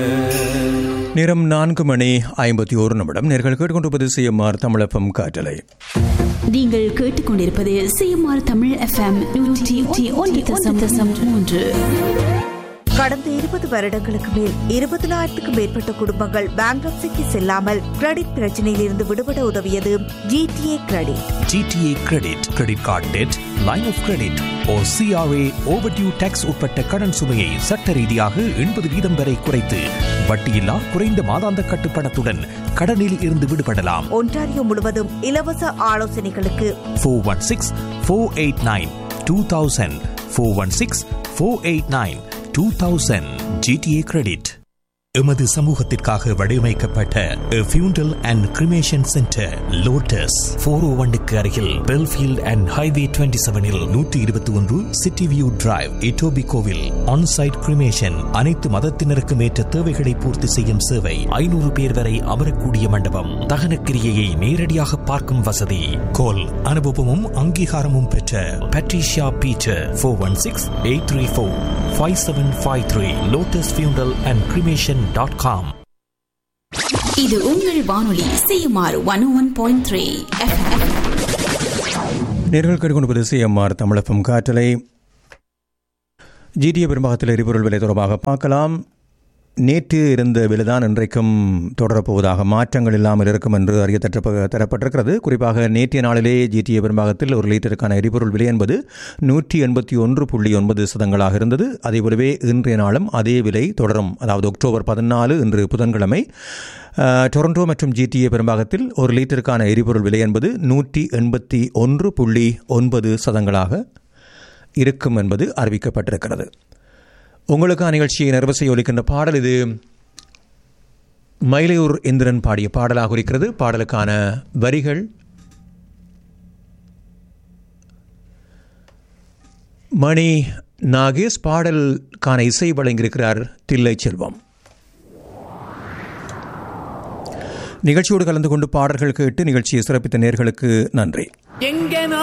நேரம் நான்கு மணி ஐம்பத்தி ஒரு நிமிடம் நேர்கள் கேட்டுக்கொண்டிருப்பது சிஎம்ஆர் தமிழப்பம் காற்றலை நீங்கள் கேட்டுக்கொண்டிருப்பது சிஎம்ஆர் தமிழ் எஃப்எம் நூற்றி ஒன்று தசம் தசம் மூன்று கடந்த இருபது வருடங்களுக்கு மேல் இருபதனாயிரத்துக்கும் மேற்பட்ட குடும்பங்கள் பேங்க்ரப்சிக்கு செல்லாமல் கிரெடிட் பிரச்சனையில் இருந்து விடுபட உதவியது GTA credit GTA credit credit card debt line of credit oh CRA overdue tax உட்பட்ட கடன் சுமையை சட்ட ரீதியாக எண்பது வீதம் வரை குறைத்து வட்டியில்லா குறைந்த மாதாந்த கட்டுப்பணத்துடன் கடனில் இருந்து விடுபடலாம் ஒன்டாரியோ முழுவதும் இலவச ஆலோசனைகளுக்கு four one six four eight nine two thousand four one six four eight nine two thousand GTA credit எமது சமூகத்திற்காக வடிவமைக்கப்பட்ட funeral and cremation centre Lotus four O ஒன்னுக்கு அருகில் பெல்ஃபீல்ட் அண்ட் ஹைவே டுவெண்ட்டி செவனில் நூற்றி இருபத்தி ஒன்று சிட்டி வியூ டிரைவ் இட்டோபி கோவில் ஆன்சைட் கிரிமேஷன் அனைத்து மதத்தினருக்கும் ஏற்ற தேவைகளை பூர்த்தி செய்யும் சேவை ஐநூறு பேர் வரை அமரக்கூடிய மண்டபம் தகனக்கிரியையை நேரடியாக பார்க்கும் வசதி கோல் அனுபவமும் அங்கீகாரமும் பெற்ற Patricia Peter four one six eight three four five seven five three Lotus funeral and cremation dot com இது உங்கள் வானொலி CMR one one point three நேர்கள் கேட்டுக்கொண்டிருப்பது சிஎம்ஆர் தமிழப்பம் காற்றலை ஜிடிஏ பெரும்பாகத்தில் எரிபொருள் விலை தொடர்பாக பார்க்கலாம் நேற்று இருந்த விலைதான் இன்றைக்கும் தொடரப்போவதாக மாற்றங்கள் இல்லாமல் இருக்கும் என்று அறிய தரப்ப- தரப்பட்டிருக்கிறது குறிப்பாக நேற்றைய நாளிலே ஜிடிஏ பெரும்பாகத்தில் ஒரு லிட்டருக்கான எரிபொருள் விலை என்பது நூற்றி எண்பத்தி ஒன்று புள்ளி ஒன்பது சதங்களாக இருந்தது அதேபோலவே இன்றைய நாளும் அதே விலை தொடரும் அதாவது அக்டோபர் பதினாலு இன்று புதன்கிழமை அஹ், டொரண்டோ மற்றும் ஜிடிஏ பெரும்பாகத்தில் ஒரு லிட்டருக்கான எரிபொருள் விலை என்பது நூற்றி எண்பத்தி ஒன்று புள்ளி ஒன்பது சதங்களாக இருக்கும் என்பது அறிவிக்கப்பட்டிருக்கிறது உங்களுக்கான நிகழ்ச்சியை நிறைவு செய்ய ஒலிக்கின்ற பாடல் இது மயிலையூர் இந்திரன் பாடிய பாடலாக இருக்கிறது பாடலுக்கான வரிகள் மணி நாகேஷ் பாடலுக்கான இசை வழங்கியிருக்கிறார் தில்லை செல்வம் நிகழ்ச்சியோடு கலந்து கொண்டு பாடல்கள் கேட்டு நிகழ்ச்சியை சிறப்பித்த நேர்களுக்கு நன்றி எங்கே